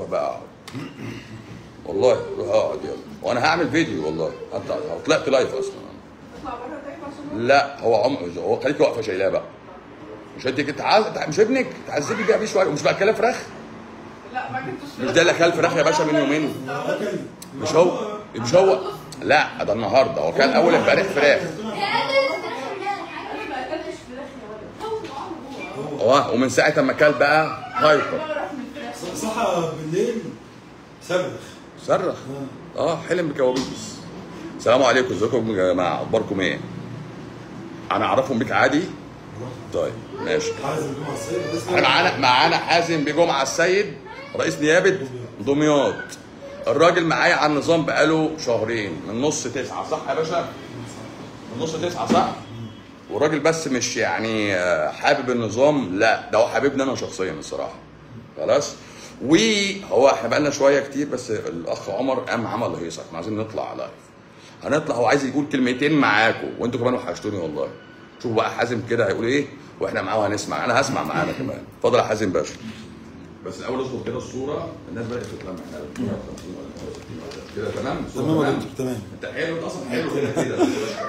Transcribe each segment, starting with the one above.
روح بقى اقعد والله روح اقعد يلا وانا هعمل فيديو والله هطلع طلعت لايف اصلا اطلع بره طيب عشان لا هو عم هو خليك واقفه شايلاه بقى مش انت تعز... مش ابنك تعذبي بيها بيه شويه ومش بقى كلام فراخ لا ما كنتش مش ده اللي اكل فراخ يا باشا من يومين مش هو مش هو لا ده النهارده هو كان اول امبارح فراخ انا ما اكلتش فراخ يا ولد هو عمره هو اه ومن ساعه ما كل بقى هايبر بعرف من الفراخ صحى بالليل صرخ صرخ اه حلم بكوابيس السلام عليكم ازيكم يا جماعه اخباركم ايه انا اعرفهم بيك عادي طيب ماشي عايز الجمعه الصيف بس احنا معانا معانا حازم بجمعه السيد رئيس نيابه دمياط الراجل معايا على النظام بقاله شهرين من نص تسعة صح يا باشا؟ من نص تسعة صح؟ والراجل بس مش يعني آه، حابب النظام لا ده هو حاببني انا شخصيا الصراحه خلاص وهو احنا بقالنا شويه كتير بس الاخ عمر قام عمل هيصه احنا عايزين نطلع لايف هنطلع هو عايز يقول كلمتين معاكم وانتوا كمان وحشتوني والله شوفوا بقى حازم كده هيقول ايه واحنا معاه هنسمع انا هسمع معانا كمان اتفضل يا حازم باشا بس الاول اظبط كده الصوره الناس بدات تتلم احنا 150 ولا 160 ولا كده تمام الصورة تمام يا دكتور تمام انت حلو انت اصلا حلو كده كده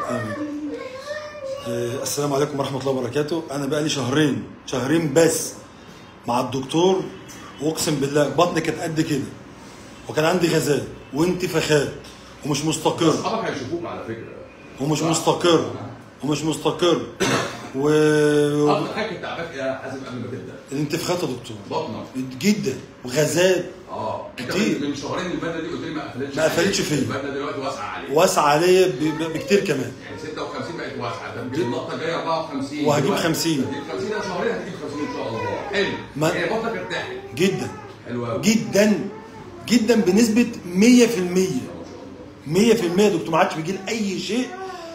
آه، السلام عليكم ورحمه الله وبركاته انا بقى لي شهرين شهرين بس مع الدكتور واقسم بالله بطني كانت قد كده وكان عندي غازات وانتفاخات ومش مستقر اصحابك هيشوفوك على فكره ومش مستقر ومش مستقر و اكتر حاجه كنت تعباك يا حازم قبل ما تبدا الانتفاخات يا دكتور بطنك جدا وغازات اه انت كتير. من شهرين البدله دي قلت لي ما قفلتش ما قفلتش فيا. البدله دلوقتي واسعه عليك واسعه عليا ب- ب- بكتير كمان يعني 56 بقت واسعه طب النقطه الجايه 54 وهجيب دلوقتي 50. هتجيب 50 ده شهرين هتجيب 50 ان شاء الله حلو ما- هي بطنك ارتاحت جدا حلو قوي جدا جدا بنسبه 100% 100% يا دكتور ما عادش بيجي لي اي شيء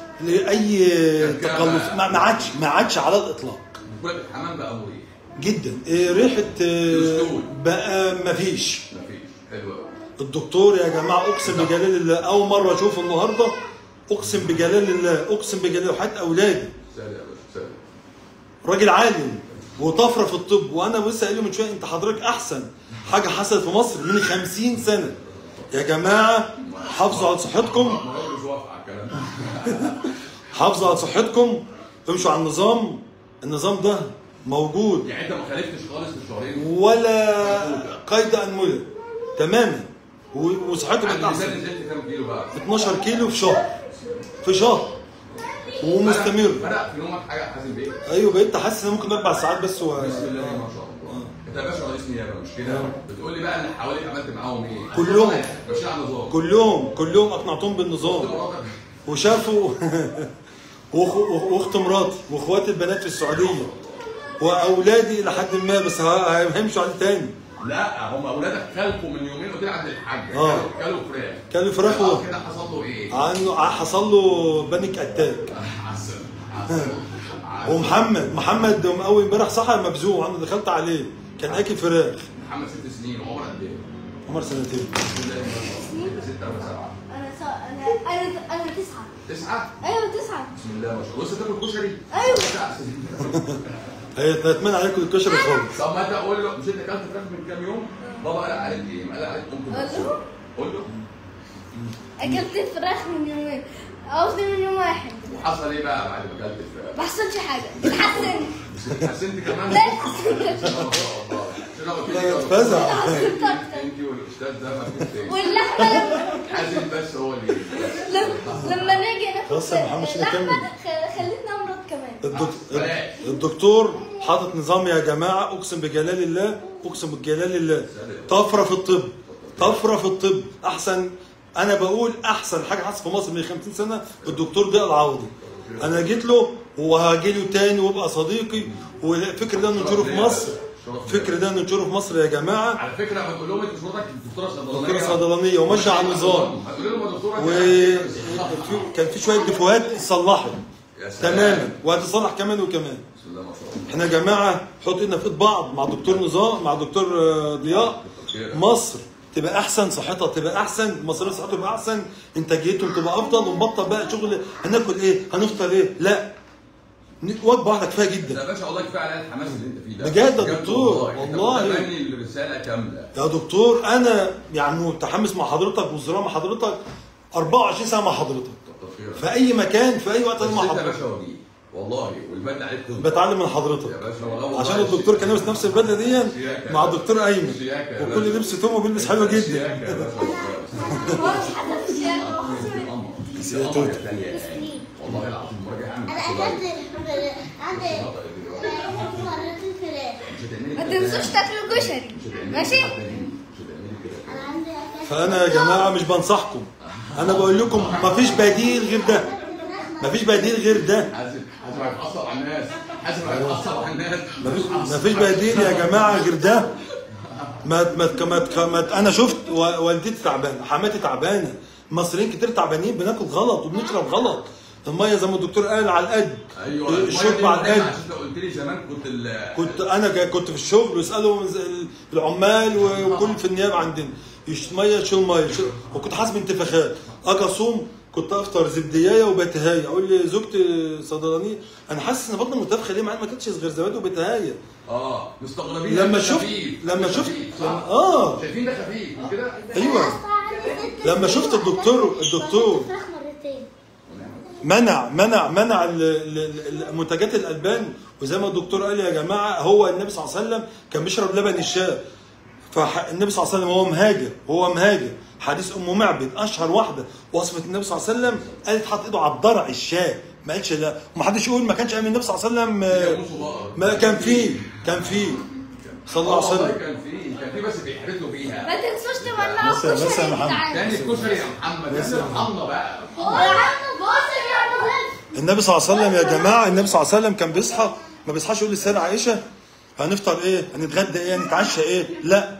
لاي تقلص ما ما عادش ما عادش على الاطلاق بقول لك الحمام بقى مريح جدا إيه، ريحه آه، الأسطول. بقى ما فيش مفيش حلو قوي الدكتور يا جماعه اقسم بجلال الله اول مره اشوفه النهارده اقسم بجلال الله اقسم بجلال الله وحتى اولادي سهل يا باشا سهل راجل عالم وطفره في الطب وانا لسه قايل له من شويه انت حضرتك احسن حاجه حصلت في مصر من 50 سنه يا جماعه حافظوا على صحتكم الراجل مش واقف على الكلام ده حافظوا على صحتكم امشوا على النظام النظام ده موجود يعني انت ما خالفتش خالص في الشهرين ولا قيد انمله تماما و- وصحتكم عند بقت الميزان احسن نزلت كام كيلو بقى؟ 12 كيلو في شهر في شهر ومستمر فرق في نومك حاجه يا حازم بيه ايوه بقيت حاسس ان ممكن اربع ساعات بس و... بسم الله ما شاء الله انت يا باشا رئيس نيابه مش كده بتقول لي بقى ان حواليك عملت معاهم ايه كلهم. ماشيين على النظام كلهم كلهم اقنعتهم بالنظام وشافوا وأخ- وأخ- واخت مراتي واخواتي البنات في السعوديه واولادي الى حد ما بس ه- هيمشوا على تاني لا هم اولادك كلكوا من يومين قلت لي عند الحاج اه. كلوا فراخ كلوا فراخ و- اه كده حصل له ايه؟ عنه حصل له بانيك اتاك عسل عسل عسل. ومحمد محمد يوم اول امبارح صحى مبزوع انا دخلت عليه كان اكل فراخ محمد ست سنين وعمر قد ايه؟ عمر سنتين بسم الله ما شاء الله ستة ولا سبعة؟ انا ص... انا انا انا تسعة تسعة؟ ايوه تسعة بسم الله ما شاء الله لسه تاكل كشري؟ أيوة. هي اتمنى عليكم الكشري خالص طب ما انت قول له مش انت اكلت فراخ من كام يوم؟ بابا قال عليك ايه؟ قال عليك ممكن قال له؟ قول له اكلت فراخ من يومين قصدي من يوم واحد وحصل ايه بقى بعد ما اكلت الفراخ؟ ما حصلش حاجة اتحسنت حسنت كمان؟ لا اتحسنت ما شاء الله عشان انا قلت لك لا، اتفزع. اتحسنت اكتر انت والاستاذ ده مكتوبين واللحمة لما حازم بس هو اللي لما, لما نيجي ناخد خلاص يا محمد، شيل اللحمة كمل. خ- خلتنا امراض كمان الدك... الدكتور حاطط نظام يا جماعه اقسم بجلال الله اقسم بجلال الله طفره في الطب طفره في الطب احسن انا بقول احسن حاجه حصلت في مصر من 50 سنه الدكتور ضياء العوضي انا جيت له وهاجي له تاني وابقى صديقي والفكر ده ننشره في مصر الفكر ده ننشره في مصر يا جماعه على فكره ما تقول لهم انت شغلتك دكتوره صيدلانيه دكتوره صيدلانيه وماشيه على النظام هتقول لهم يا دكتوره وكان في شويه دفوهات اتصلحت يا سلام. تماما وهتصلح كمان وكمان بسم الله ما شاء الله احنا يا جماعه حط ايدنا في ايد بعض مع دكتور نظام مع دكتور آه، ضياء مصر تبقى احسن صحتها تبقى احسن المصريين صحتهم تبقى احسن انتاجيتهم تبقى افضل ونبطل بقى شغل هناكل ايه هنفطر ايه لا وجبه واحده كفايه ده جدا يا باشا والله كفايه على الحماس اللي انت فيه ده بجد يا دكتور، والله انت والله. متبني الرساله كامله يا دكتور انا يعني متحمس مع حضرتك والزراعه مع حضرتك 24 ساعه مع حضرتك كتر خيرك في اي مكان في اي وقت انا بس مع انت يا حضرتك باشا وجيه والله والبدله عليك كده بتعلم من يا حضرتك باشا والله عشان الدكتور كان لابس نفس البدله دي شياكة. مع الدكتور ايمن شياكة يا وكل باشا. لبس تومه بيلبس حلو جدا شياكة يا باشا والله. قمر. انت قمر يا تانية. والله العظيم المره الجايه هعمل انا كده. اكلت عندي مرتين فراخ مش هتعملي ما كده. تنسوش تاكلوا كشري مش هتعملي ماشي كده. مش هتعملي كده. انا عندي اكلت فانا يا جماعه مش بنصحكم انا بقول لكم مفيش بديل غير ده مفيش بديل غير ده حازم حازم هيتأثر على الناس حازم هيتأثر على الناس مفيش مفيش بديل يا جماعه غير ده ما ما ما, ما, ما انا شفت و- والدتي تعبانه حماتي تعبانه مصريين كتير تعبانين بناكل غلط وبنشرب غلط الميه زي ما الدكتور قال على القد ايوه الشرب على القد عشان لو قلت لي زمان كنت ال كنت انا جا- كنت في الشغل ويسالوا العمال وكل في النيابه عندنا يش ميه يشيل ميه يشيل- وكنت حاسب انتفاخات اجي اصوم كنت افطر زبديايه وبتهايه اقول لي زوجتي صيدلانيه انا حاسس ان بطني منتفخه ليه مع إن ما كانتش غير زبادي وبتهايه اه مستغربين لما ده شفت خفيف. لما ده شفت خفيف، صح؟ اه شايفين ده خفيف مش كده؟ ايوه لما شفت الدكتور الدكتور فراخ مرتين منع منع منع ال- ال- ال- منتجات الالبان وزي ما الدكتور قال يا جماعه هو النبي صلى الله عليه وسلم كان بيشرب لبن الشاه فالنبي صلى الله عليه وسلم هو مهاجر هو مهاجر حديث ام معبد اشهر واحده وصفت النبي صلى الله عليه وسلم قالت حط ايده على الضرع الشاه ما قالش لا ومحدش يقول ما كانش ايام النبي صلى الله عليه وسلم آه، ما كان فيه كان فيه صلى الله عليه والله وسلم كان في كان في بس بيحرتوا ما بيها تنسوش تولعوا بس- بس يا كشري محمد. بتاعنا. تاني الكشري يا محمد بس- يا ارحمنا بقى يا عم بص يا مهم النبي صلى الله عليه وسلم يا جماعه النبي صلى الله عليه وسلم كان بيصحى ما بيصحاش يقول للسيده عائشه هنفطر ايه؟ هنتغدى ايه؟ هنتعشى ايه؟ لا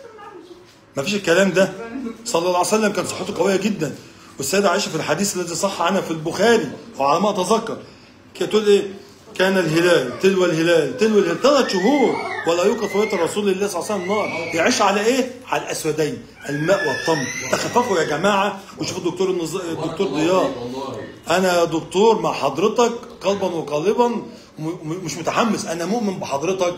ما فيش الكلام ده صلى الله عليه وسلم كان صحته قويه جدا والسيده عائشه في الحديث الذي صح عنها في البخاري وعلى ما اتذكر كانت تقول ايه؟ كان الهلال تلو الهلال تلو الهلال ثلاث شهور ولا يوقف في بيت رسول الله صلى الله عليه وسلم نار يعيش على ايه؟ على الاسودين الماء والتمر تخففوا يا جماعه وشوفوا الدكتور النز... الدكتور ضياء والله انا دكتور مع حضرتك قلبا وقالبا م- م- مش متحمس انا مؤمن بحضرتك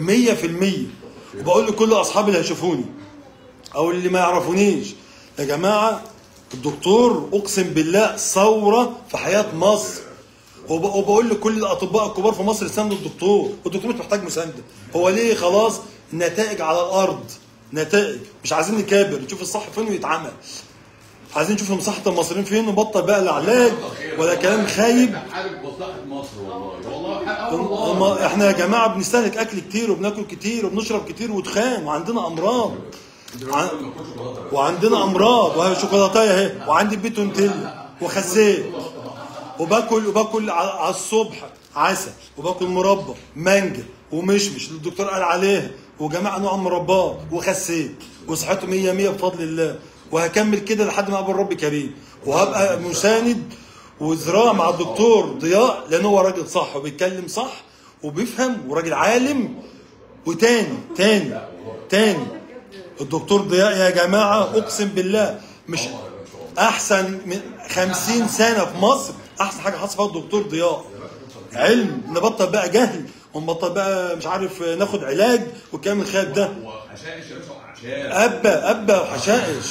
100% وبقول لكل اصحابي اللي هيشوفوني او اللي ما يعرفونيش يا جماعه الدكتور اقسم بالله ثوره في حياه مصر وب- وبقول لكل الاطباء الكبار في مصر استنوا الدكتور والدكتور مش محتاج مسانده هو ليه خلاص نتائج على الارض نتائج مش عايزين نكابر نشوف الصح فين ويتعمل عايزين نشوف مصلحه المصريين فين ونبطل بقى لا علاج ولا كلام خايب احنا حابب مصلحه مصر والله والله حق- آه والله ما- احنا يا جماعه بنستهلك اكل كتير وبناكل كتير وبنشرب كتير وتخان وعندنا امراض عن- وعندنا امراض وهي شوكولاتايه اهي وعندي بيت نوتيلا وخسيت وباكل وباكل ع- على الصبح عسل وباكل مربى مانجا ومشمش اللي الدكتور قال عليها وجميع انواع المربات وخسيت وصحته 100 100 بفضل الله وهكمل كده لحد ما اقابل رب كريم وهبقى مساند وزراع مع الدكتور ضياء لان هو راجل صح وبيتكلم صح وبيفهم وراجل عالم وتاني تاني تاني الدكتور ضياء يا جماعه اقسم بالله مش احسن من خمسين سنه في مصر احسن حاجه حصل فيها الدكتور ضياء علم نبطل بقى جهل ونبطل بقى مش عارف ناخد علاج والكلام الخايب ده وحشائش يا باشا وحشائش ابا ابا وحشائش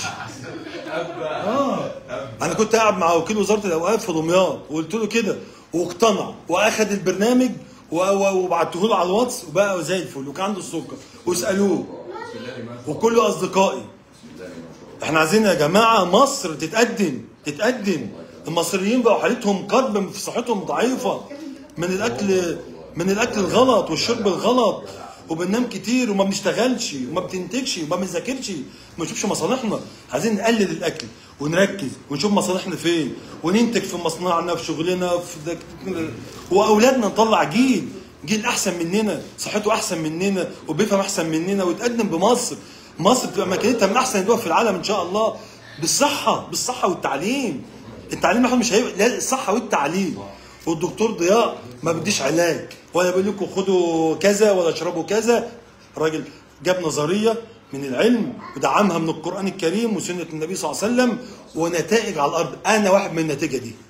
اه انا كنت قاعد مع وكيل وزاره الاوقاف في دمياط وقلت له كده واقتنع واخد البرنامج و- و- وبعته له على الواتس وبقى زي الفل وكان عنده السكر واسالوه وكل اصدقائي احنا عايزين يا جماعه مصر تتقدم تتقدم المصريين بقوا حالتهم قرب في صحتهم ضعيفه من الاكل من الاكل الغلط والشرب الغلط وبننام كتير وما بنشتغلش وما بتنتجش وما بنذاكرش ما نشوفش مصالحنا عايزين نقلل الاكل ونركز ونشوف مصالحنا فين وننتج في مصنعنا في شغلنا في دك... واولادنا نطلع جيل جيل احسن مننا صحته احسن مننا وبيفهم احسن مننا ويتقدم بمصر مصر تبقى مكانتها من احسن الدول في العالم ان شاء الله بالصحه بالصحه والتعليم التعليم احنا مش هيبقى لا الصحه والتعليم والدكتور ضياء ما بديش علاج ولا بيقول لكم خدوا كذا ولا اشربوا كذا راجل جاب نظريه من العلم ودعمها من القران الكريم وسنه النبي صلى الله عليه وسلم ونتائج على الارض انا واحد من النتيجه دي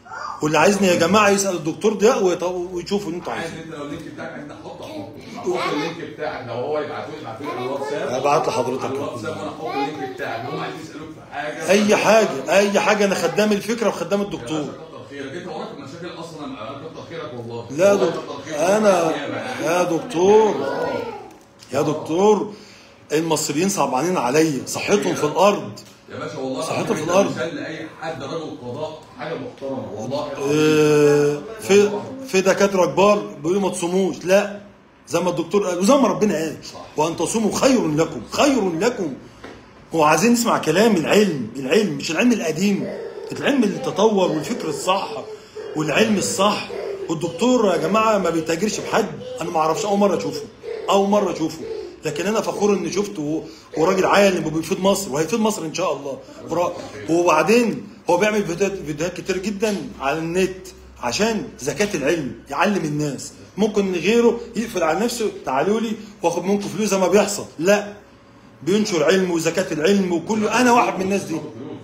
واللي عايزني يا جماعه يسال الدكتور ضياء ويط- ويشوفوا اللي انتوا عايز عايزينه انت لو اللينك بتاعك انت حطه حط اللينك بتاعك لو هو يبعته لي ابعته لي على الواتساب هبعت لحضرتك. على الواتساب وانا احط اللينك بتاعك هم عايزين يسالوك في حاجه اي حاجه اي حاجه انا خدام الفكره وخدام يا الدكتور باشا كتر خيرك انت وراك مشاكل اصلا انا كتر خيرك والله لا يا والله دكتور كتر خيرك. انا يعني. يا دكتور يا دكتور المصريين صعبانين عليا صحتهم في الارض يا باشا والله صحته في انت الأرض. مثال لاي حد رجل قضاء حاجه محترمه والله آه، في في دكاتره كبار بيقولوا ما تصوموش لا زي ما الدكتور قال وزي ما ربنا قال وان تصوموا خير لكم خير لكم هو عايزين نسمع كلام العلم العلم مش العلم القديم العلم اللي تطور والفكر الصح والعلم الصح والدكتور يا جماعه ما بيتاجرش بحد انا ما اعرفش اول مره اشوفه اول مره اشوفه لكن انا فخور اني شفته وراجل عالم وبيفيد مصر وهيفيد مصر ان شاء الله ورا- وبعدين هو بيعمل فيديوهات فيديوهات كتير جدا على النت عشان زكاة العلم يعلم الناس ممكن غيره يقفل على نفسه تعالوا لي واخد منكم فلوس زي ما بيحصل لا بينشر علم وزكاة العلم وكله انا واحد من الناس دي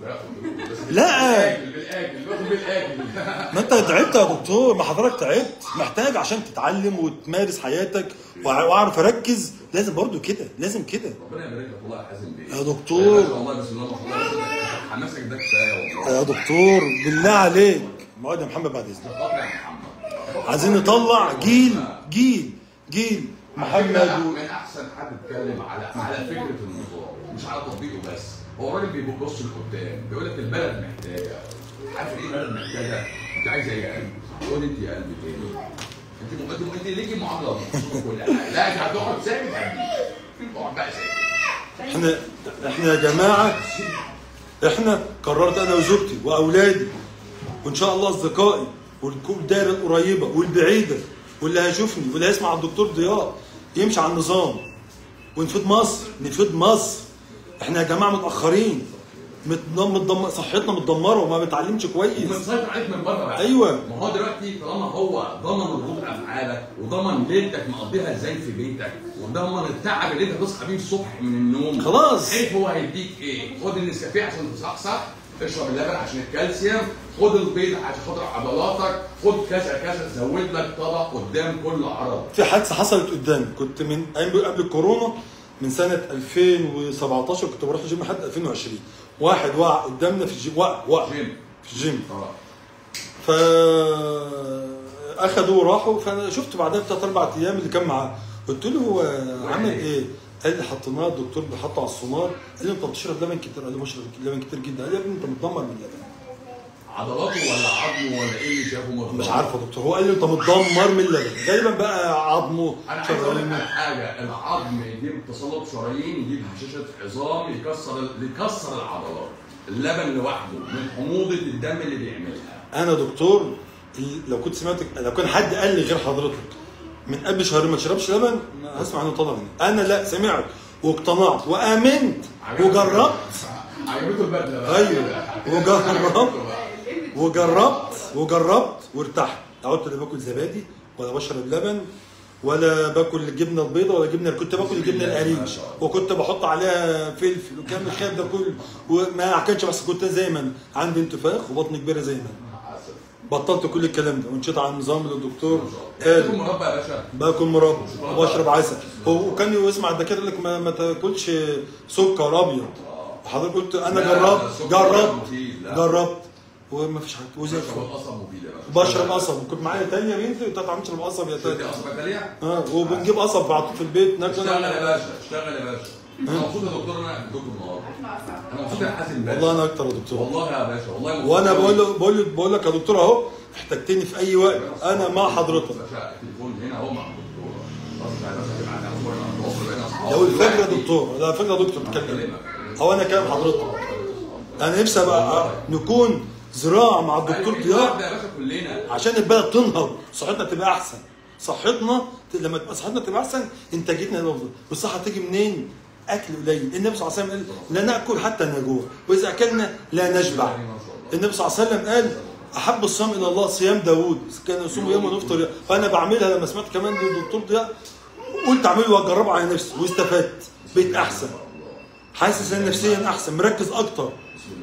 لا بالاكل بالاكل باخد بالاكل ما انت تعبت يا دكتور ما حضرتك تعبت محتاج عشان تتعلم وتمارس حياتك وع- واعرف اركز لازم برضو كده لازم كده ربنا يبارك لك والله يا حازم بيه يا دكتور. يا باشا والله بسم الله ما شاء الله حماسك ده كفايه والله يا دكتور بالله عليك اقعد يا محمد بعد اذنك خاطر يا محمد عايزين نطلع جيل جيل جيل محمد و... من احسن حد اتكلم على على فكره النظام مش على تطبيقه بس هو الراجل بيبص لقدام بيقول لك البلد محتاجه عارف ايه البلد محتاجه؟ انت عايزه ايه يا قلبي؟ قول انت يا قلبي تاني انت انت انت ليكي معامله مخصوصة كل حاجه لا انت هتقعد ساكت يا قلبي اقعد بقى ساكت احنا احنا يا جماعه احنا قررت انا وزوجتي واولادي وان شاء الله اصدقائي والدائره القريبه والبعيده واللي هيشوفني واللي هيسمع الدكتور ضياء يمشي على النظام ونفيد مصر نفيد مصر احنا يا جماعه متاخرين متدم- متدم- صحتنا متدمره وما بنتعلمش كويس ومسيطر عليك من بره بقى أيوة. ما هو دلوقتي طالما هو ضمن ردود افعالك وضمن ليلتك مقضيها ازاي في بيتك وضمن التعب اللي انت تصحى بيه الصبح من النوم خلاص. عارف هو هيديك ايه؟ خد النسكافيه عشان تصحصح اشرب اللبن عشان الكالسيوم خد البيض عشان خاطر عضلاتك خد كذا كذا زود لك طبق قدام كل عرض في حادثه حصلت قدامي كنت من قبل قبل الكورونا من سنه 2017 كنت بروح الجيم لحد 2020 واحد وقع قدامنا في الجيم وقع وقع جيم. في الجيم اه ف اخدوا وراحوا فانا شفت بعدها بثلاث اربع ايام اللي كان معاه قلت له هو عمل ايه؟ قال لي حطيناه الدكتور بيحطه على السونار قال لي انت بتشرب لبن كتير قال لي بشرب لبن كتير جدا قال لي يا ابني انت متدمر من اللبن عضلاته ولا عظمه ولا ايه اللي شافه مرة مش عارف يا دكتور هو قال لي انت متدمر من اللبن غالبا بقى عظمه انا عايز اقول لك شرايينه. على حاجه العظم يجيب تصلب شرايين يجيب هشاشه عظام يكسر يكسر العضلات اللبن لوحده من حموضه الدم اللي بيعملها انا دكتور لو كنت سمعتك لو كان حد قال لي غير حضرتك من قبل شهرين ما تشربش لبن هسمع عنه طبعا انا لا سمعت واقتنعت وامنت وجربت عجبته البدله بقى. ايوه وجربت وجربت وجربت وارتحت عدت لا باكل زبادي ولا بشرب لبن ولا باكل الجبنه البيضاء ولا جبنه كنت باكل الجبنه القريش وكنت بحط عليها فلفل وكان الخير ده كله وما كانش بس كنت زي ما أنا. عندي انتفاخ وبطني كبيره زي ما أنا. بطلت كل الكلام ده ومشيت على النظام اللي الدكتور تاكل قال مربى يا باشا باكل مربى وبشرب عسل وكان يسمع الدكاتره يقول لك ما, ما تاكلش سكر ابيض حضرتك قلت انا لا، جربت السكر جربت مفيد، لا. جربت وما فيش حاجه وزي بشرب الفل القصب مفيد يا باشا بشرب قصب وكنت معايا تانية بنتي وتاتا عم تشرب قصب يا شفت تاتا قصب تانية؟ اه وبنجيب قصب على طول في البيت ناكل اشتغل يا باشا اشتغل يا باشا انا مبسوط يا دكتور انا دكتور النهارده انا مبسوط يا حازم باشا والله انا اكتر يا دكتور والله يا باشا والله مبسوط وانا أوي. بقول له بقول له بقول لك يا دكتور اهو احتجتني في اي وقت انا مع حضرتك باشا التليفون هنا اهو مع الدكتور خلاص يا باشا تبقى عندنا صور على التواصل بين اصحاب لو الفجر يا دكتور لا الفجر يا دكتور تكلم هو انا كلام حضرتك انا نفسي ابقى نكون ذراع مع الدكتور ضياء يا باشا كلنا عشان البلد تنهض صحتنا تبقى احسن صحتنا لما تبقى صحتنا تبقى احسن انتاجيتنا تبقى افضل والصحه تيجي منين اكل قليل النبي صلى الله عليه وسلم قال لا ناكل حتى نجوع واذا اكلنا لا نشبع النبي صلى الله عليه وسلم قال احب الصيام الى الله صيام داوود كان يصوم يوم ونفطر يوم. فانا بعملها لما سمعت كمان من الدكتور ضياء قلت اعمله واجربه على نفسي واستفدت بقيت احسن حاسس ان نفسيا احسن مركز اكتر بسم الله ما شاء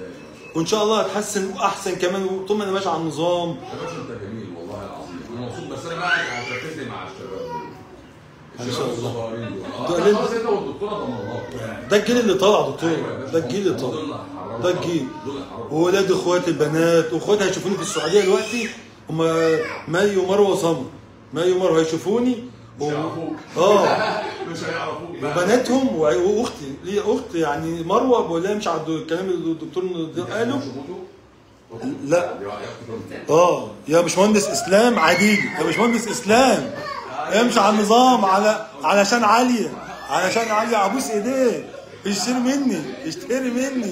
وان شاء الله هتحسن واحسن كمان طول ما انا ماشي على النظام يا باشا انت جميل والله العظيم انا مبسوط بس انا بقى هتركز لي مع الشباب دول إن شاء الله. الصغيرين دول. دول آه، انت- خلاص انت والدكتوره ضمنات ده الجيل اللي طالع دكتور أيوة يا باشا. ده الجيل اللي دول طالع اللي هيحرروا ده طبعاً. الجيل دول اللي هيحرروا. وولاد اخواتي البنات واخواتي هيشوفوني في السعوديه دلوقتي هم مي ومروه سمر مي ومروه هيشوفوني مش هيعرفوك اه مش هيعرفوك وبناتهم وع- واختي ليا اخت يعني مروه بقول لها مش على الدو- الكلام اللي الدكتور قاله لا. اه يا باشمهندس اسلام عديد يا باشمهندس اسلام امشي على النظام على علشان عاليه علشان عاليه ابوس ايديه اشتري مني اشتري مني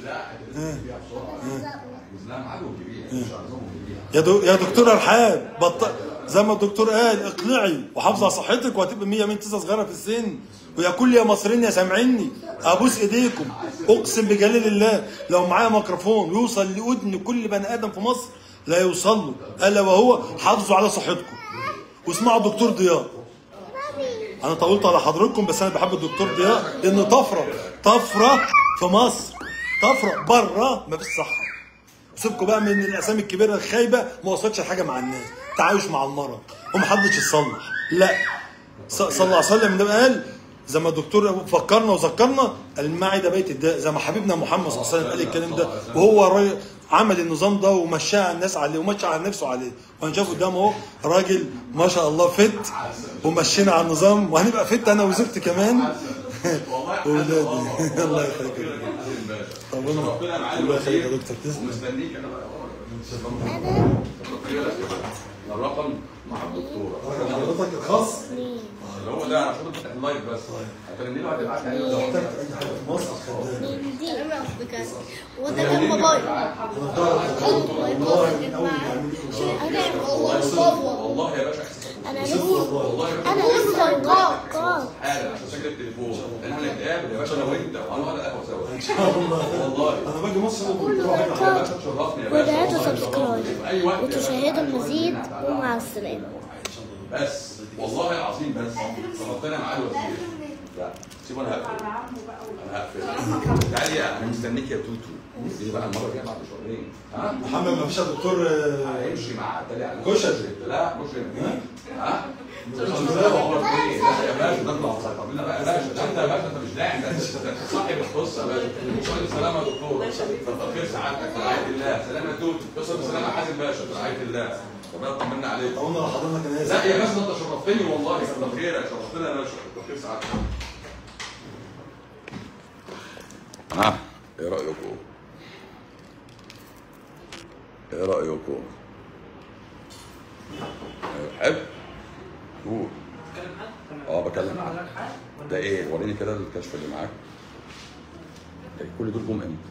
يا دو يا دكتور ارحاب بط... زي ما الدكتور قال اقلعي وحافظي على صحتك وهتبقى 100 100 تسعه صغيره في السن ويا كل يا مصريين يا سامعيني ابوس ايديكم اقسم بجلال الله لو معايا ميكروفون يوصل لاذن كل بني ادم في مصر لا يوصل له الا وهو حافظوا على صحتكم واسمعوا الدكتور ضياء انا طولت على حضراتكم بس انا بحب الدكتور ضياء لانه طفره طفره في مصر طفره بره ما فيش صحه سيبكوا بقى من الاسامي الكبيره الخايبه ما وصلتش لحاجه مع الناس تعايش مع المرض ومحدش يتصلح لا ص- صلى الله عليه وسلم ده قال زي ما الدكتور فكرنا وذكرنا المعده بيت الداء زي ما حبيبنا محمد صلى الله عليه وسلم قال الكلام ده وهو راي- عمل النظام ده ومشاه على الناس عليه ومشى على نفسه عليه وانا شايف قدامه اهو راجل ما شاء الله فت ومشينا على النظام وهنبقى فت انا وزوجتي كمان واولادي الله يخليك يا دكتور. ربنا ربنا معانا الله يخليك يا وزير. دكتور تسلم ومستنيك انا بقى الرقم مع الدكتوره حضرتك الخاص اللي هو ده عشان تفتح اللايف بس هترني له هتبعت لي لو محتاج اي حاجه في مصر خدامه انا بكاس وده كان بابايا والله من اول ما عملت انا والله والله يا باشا احساسك انا لسه والله يا باشا انا لسه قاق حالا عشان سجل التليفون لان احنا هنتقابل يا باشا انا وانت وهنقعد على القهوه سوا ان شاء الله والله انا باجي مصر يا باشا تشرفني يا باشا وتعالوا والله سبسكرايب في اي وقت يا باشا. وتشاهدوا المزيد ومع السلامة بس والله العظيم بس ربنا معاه الوزير لا سيبه انا هقفل على عمه بقى انا هقفل تعالي يا- انا مستنيك يا توتو دي بقى المره الجايه بعد شهرين ها محمد ما فيش يا دكتور آه، هيمشي مع التاني على كشري. لا كشري ها لا يا باشا ده انت طب لنا بقى يا باشا ده انت يا باشا انت مش داعي ده انت أنت صاحب القصه يا باشا شويه سلامه يا دكتور كتر خير سعادتك في رعايه الله سلامه يا توتو تصل بسلامه يا حازم باشا في رعايه الله ربنا يطمنا عليك قلنا لحضرتك انا لا اسف يا باشا ده انت شرفتني والله كتر خيرك شرفتنا يا باشا كتر خير سعادتك ها ايه رايكم؟ ايه رايكم؟ حلو؟ قول اه بكلم معاك ده ايه؟ وريني كده الكشف اللي معاك ده كل دول جم امتى؟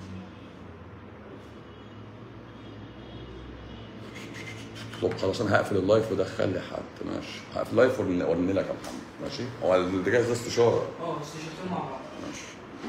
طب خلاص انا هقفل اللايف ودخل لي حد ماشي هقفل اللايف وارن وارن لك يا محمد ماشي هو اللي جاي ده استشاره اه بس شفتهم مع بعض ماشي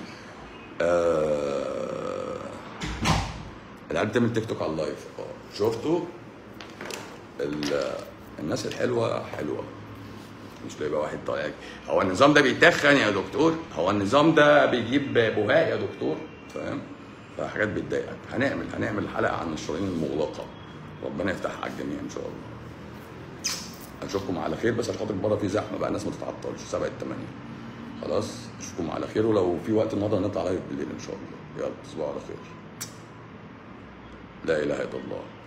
آه... العيال بتعمل تيك توك على اللايف اه شفتوا ال... الناس الحلوه حلوه مش بيبقى واحد طالع هو النظام ده بيتخن يا دكتور هو النظام ده بيجيب بهاء يا دكتور فاهم فحاجات بتضايقك هنعمل هنعمل حلقه عن الشرايين المغلقه ربنا يفتحها على الجميع ان شاء الله اشوفكم على خير بس عشان خاطر بره في زحمه بقى الناس ما تتعطلش 7 8 خلاص اشوفكم على خير ولو في وقت النهارده هنطلع لايف بالليل ان شاء الله يلا تصبحوا على خير لا اله الا الله